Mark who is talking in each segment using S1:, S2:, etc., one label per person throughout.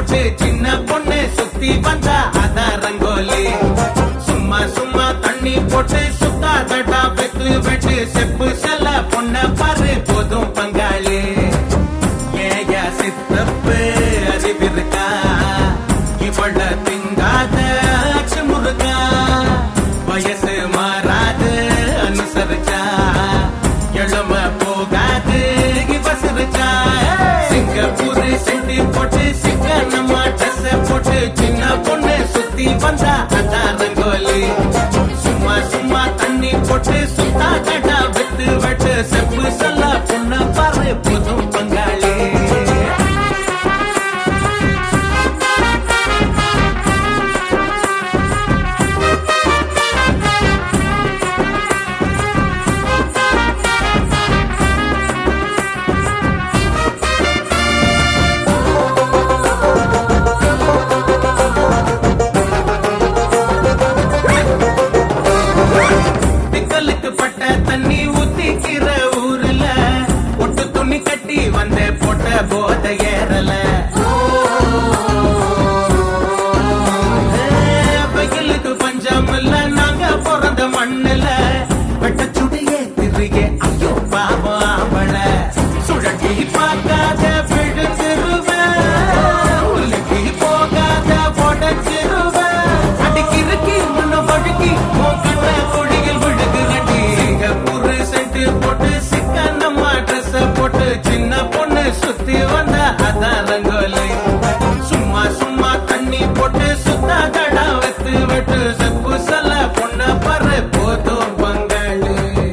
S1: போட்டு சின்ன பொண்ணு சுத்தி வந்தா அதான் ரங்கோலி சும்மா சும்மா தண்ணி போட்டு சுத்தாதடா வெட்டு வெட்டு செப்பு செல்ல பொண்ண பாரு போதும் பங்காளி ஏயா சித்தப்பு அறிவிருக்கா இவள திங்காத அச்சு முருகா வயசு மாறாது அனுசரிச்சா எழும போகாது இவ சிரிச்சா சிங்கப்பூர் செண்டி போட்டு சிக்கனமா ட்ரெஸ் போட்டு சின்ன பொண்ணு சுத்தி வந்தா அதான் ரங்கோலி சும்மா சும்மா தண்ணி போட்டு சுத்தா கடா வெட்டு வெட்டு செப்பு சொல்ல பொண்ண பாரு புதும் பங்காளி திக்கலுக்கு பட்ட தண்ணி ஊத்திக்கிற ஊர்ல ஒட்டு துணி கட்டி வந்த போட்ட போத ஏறல வெயிலுக்கு பஞ்சம் இல்ல நாங்க பிறந்த மண்ணுல வெட்ட சுடிய திரிய ஐயோ பாவம் அவள சுழட்டி பார்க்காத விழுந்துருவேன் உலுக்கி போகாத உடச்சிருவேன் அடிக்கிறக்கி முன்ன வழுக்கி உன் கண்ண கொடியில் விழுகுறடி சிங்கப்பூர் சென்று போட்டு சிக்கனமா ட்ரெஸ் போட்டு சின்ன பொண்ணு சுத்தி வந்த அதான் ரங்கோலி சும்மா சும்மா தண்ணி போட்டு சுத்தா கடா வெத்து வெட்டு செப்பு சொல்ல பொண்ண பரு போதும் பங்காளி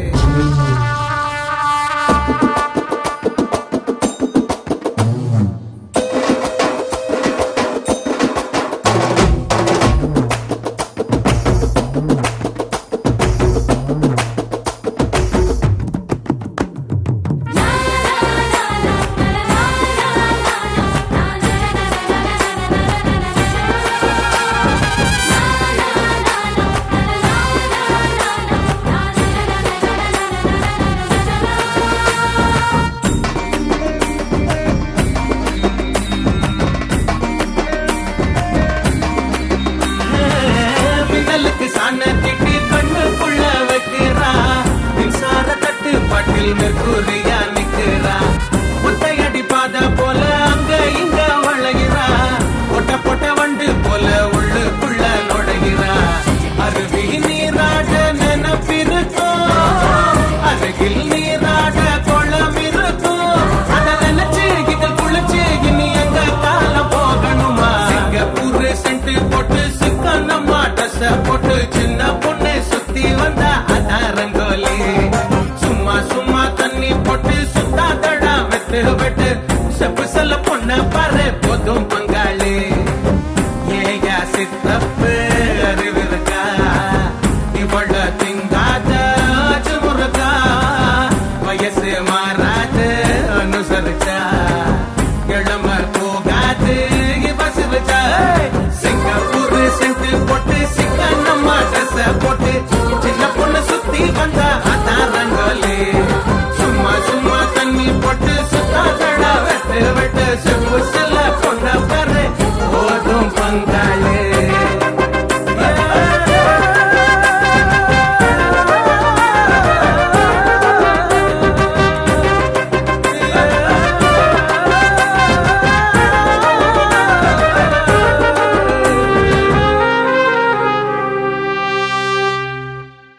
S1: மின்னலுக்கு சாண திட்டி கண்ணுக்குள்ள வைக்கிறா மின்சார தட்டு பாட்டில் மெர்கூரியா நிக்கிறா ஒத்தையடி பாத போல அங்க இங்க வளைகிறா பொட்ட பொட்ட வண்டு போல உள்ளுக்குள்ள நுழைகிறா அருவி நீராட நினப்பிருக்கும் அருகில் நீராட குளம் இருக்கும் அதை நினைச்சு இங்க குளிச்சு இனி எங்க காலம் போகணுமா சிங்கப்பூர் சென்ட் போட்டு சிக்கனமா ட்ரெஸ் போட்டு சின்ன பொண்ணு சுத்தி வந்தா அதான் ரங்கோலி சும்மா சும்மா தண்ணி போட்டு சுத்தாதடா வெட்டு வெட்டு செப்பு செல்ல பொண்ண பாரு போதும் பங்காளி ஏயா சித்தப்பு அறிவிருக்கா இவள திங்காத முருகா வயசு மாறாது அனுசரிச்சா இளம போகாது இவ சிரிச்சா சிங்கப்பூர் சென்று போட்டு சிக்கனமா ட்ரெஸ் போட்டு சின்ன பொண்ணு சுத்தி வந்தா அதான் ரங்கோலி சும்மா சும்மா தண்ணி போட்டு சுத்தாதடா வெட்டு வெட்டு